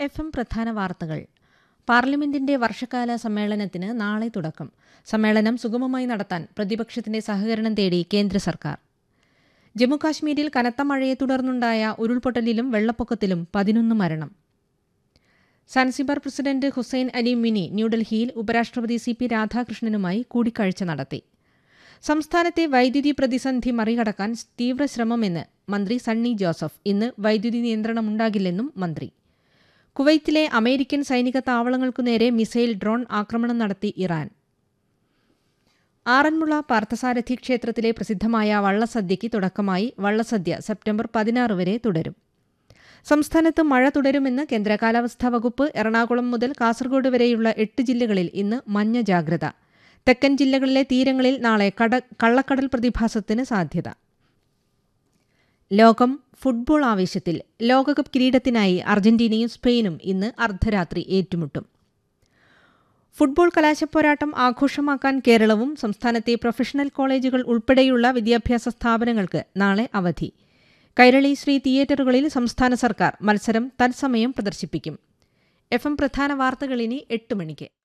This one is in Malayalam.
എഫ് എം പ്രധാന വാർത്തകൾ പാർലമെന്റിന്റെ വർഷകാല സമ്മേളനത്തിന് നാളെ തുടക്കം സമ്മേളനം സുഗമമായി നടത്താൻ പ്രതിപക്ഷത്തിന്റെ സഹകരണം തേടി കേന്ദ്ര സർക്കാർ ജമ്മുകാശ്മീരിൽ കനത്ത മഴയെ തുടർന്നുണ്ടായ ഉരുൾപൊട്ടലിലും വെള്ളപ്പൊക്കത്തിലും പതിനൊന്ന് മരണം Zanzibar president Hussain Ali Mwinyi ന്യൂഡൽഹിയിൽ ഉപരാഷ്ട്രപതി സി പി രാധാകൃഷ്ണനുമായി കൂടിക്കാഴ്ച നടത്തി സംസ്ഥാനത്തെ വൈദ്യുതി പ്രതിസന്ധി മറികടക്കാൻ തീവ്ര ശ്രമമെന്ന് മന്ത്രി സണ്ണി ജോസഫ് ഇന്ന് വൈദ്യുതി നിയന്ത്രണമുണ്ടാകില്ലെന്നും മന്ത്രി കുവൈത്തിലെ അമേരിക്കൻ സൈനിക താവളങ്ങൾക്കു നേരെ മിസൈൽ ഡ്രോൺ ആക്രമണം നടത്തി ഇറാൻ ആറന്മുള പാർത്ഥസാരഥി ക്ഷേത്രത്തിലെ പ്രസിദ്ധമായ വള്ളസദ്യയ്ക്ക് തുടക്കമായി വള്ളസദ്യ സെപ്റ്റംബർ പതിനാറ് വരെ തുടരും സംസ്ഥാനത്ത് മഴ തുടരുമെന്ന് കേന്ദ്ര കാലാവസ്ഥാ വകുപ്പ് എറണാകുളം മുതൽ കാസർഗോഡ് വരെയുള്ള എട്ട് ജില്ലകളിൽ ഇന്ന് മഞ്ഞ ജാഗ്രത തെക്കൻ ജില്ലകളിലെ തീരങ്ങളിൽ നാളെ കട കള്ളക്കടൽ പ്രതിഭാസത്തിന് സാധ്യത ലോകം ഫുട്ബോൾ ആവേശത്തിൽ ലോകകപ്പ് കിരീടത്തിനായി അർജന്റീനയും സ്പെയിനും ഇന്ന് അർദ്ധരാത്രി ഏറ്റുമുട്ടും ഫുട്ബോൾ കലാശപ്പോരാട്ടം ആഘോഷമാക്കാൻ കേരളവും സംസ്ഥാനത്തെ പ്രൊഫഷണൽ കോളേജുകൾ ഉൾപ്പെടെയുള്ള വിദ്യാഭ്യാസ സ്ഥാപനങ്ങൾക്ക് നാളെ അവധി കൈരളി ശ്രീ തിയേറ്ററുകളിൽ സംസ്ഥാന സർക്കാർ മത്സരം തത്സമയം പ്രദർശിപ്പിക്കും എഫ് എം പ്രധാന വാർത്തകൾ ഇനി എട്ട് മണിക്ക്